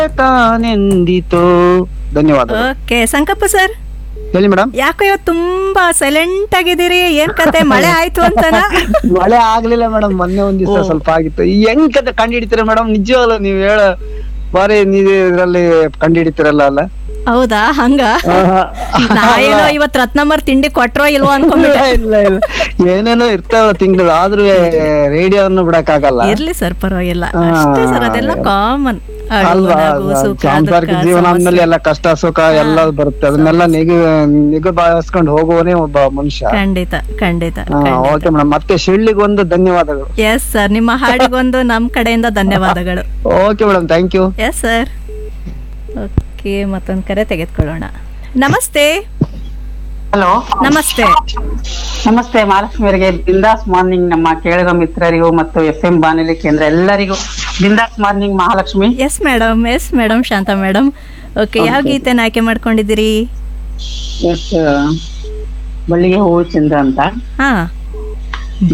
ತಾನೆಂದಿತೋ ಧನ್ಯವಾದ okay Sankappa sir ಹೇಳಿ madam ಯಾಕೋ ಇವತ್ತು ತುಂಬಾ ಸೈಲೆಂಟ್ ಆಗಿದ್ದೀರಿ ಏನ್ ಕತೆ ಮಳೆ ಆಯ್ತು ಅಂತನಾ ಮಳೆ ಆಗ್ಲಿಲ್ಲ ಮೇಡಮ್ ಮೊನ್ನೆ ಒಂದ್ ದಿವಸ ಸ್ವಲ್ಪ ಆಗಿತ್ತು ಹೆಂಗ್ ಕತೆ ಕಂಡು ಹಿಡಿತೀರ ಮೇಡಮ್ ನಿಜವಲ್ಲ ನೀವ್ ಹೇಳ ಬಾರಿ ನೀವ್ ಇದ್ರಲ್ಲಿ ಕಂಡು ಹಿಡಿತೀರಲ್ಲ ಅಲ್ಲ ಹೌದಾ ಹಂಗ ನಾ ಏನೋ ಇವತ್ ರತ್ನಮ್ಮರ್ ತಿಂಡಿ ಕೊಟ್ರೋ ಇಲ್ವೋ ಅನ್ಕೊಂಡ್ಬಿಟ್ಟೆ ಇಲ್ಲ ಇಲ್ಲ ಏನೇನೋ ಇರ್ತಾವ ತಿಂಗಳು ಆದ್ರೂ ರೇಡಿಯೋವನ್ನು ಬಿಡಕ್ ಆಗಲ್ಲ ಇರ್ಲಿ ಸರ್ ಪರವಾಗಿಲ್ಲ ಹಾ. ಅಷ್ಟೇ ಸರ್ ಅದೆಲ್ಲ ಕಾಮನ್ ಅಲ್ವಾ ಸಾಂಸಾರಿಕ ಜೀವನ ಅಂದ್ಮೇಲೆ ಎಲ್ಲ ಕಷ್ಟ ಸುಖ ಎಲ್ಲ ಬರುತ್ತೆ ಅದನ್ನೆಲ್ಲ ನಿಗ ನಿಗಬಾಯಿಸ್ಕೊಂಡು ಹೋಗುವನೇ ಒಬ್ಬ ಮನುಷ್ಯ ಖಂಡಿತ ಖಂಡಿತ ಓಕೆ ಮೇಡಮ್ ಮತ್ತೆ ಶಿಳ್ಳಿಗೆ ಒಂದು ಧನ್ಯವಾದಗಳು ಎಸ್ ಸರ್ ನಿಮ್ಮ ಹಾಡಿಗೊಂದು ನಮ್ ಕಡೆಯಿಂದ ಧನ್ಯವಾದಗಳು okay madam thank you yes sir okay ಮತ್ತೊಂದು ಕರೆ ತೆಗೆದುಕೊಳ್ಳೋಣ ನಮಸ್ತೆ ಹಲೋ ನಮಸ್ತೆ ನಮಸ್ತೆ ಮಹಾಲಕ್ಷ್ಮಿಯವರಿಗೆ ಬಿಂದಾಸ್ ಮಾರ್ನಿಂಗ್ ನಮ್ಮ ಕೇಳುಗ ಮಿತ್ರರಿಗೂ ಮತ್ತು ಎಫ್ ಎಂ ಬಾನುಲಿ ಕೇಂದ್ರ ಎಲ್ಲರಿಗೂ Bindaas morning Mahalakshmi yes madam yes madam Shantha madam okay ಯಾವ ಗೀತೆನ ಆಯ್ಕೆ ಮಾಡ್ಕೊಂಡಿದ್ದೀರಿ ಎಸ್ ಬಳ್ಳಿಗೆ ಹೂವು ಚಂದ್ರ ಅಂತ ಹಾ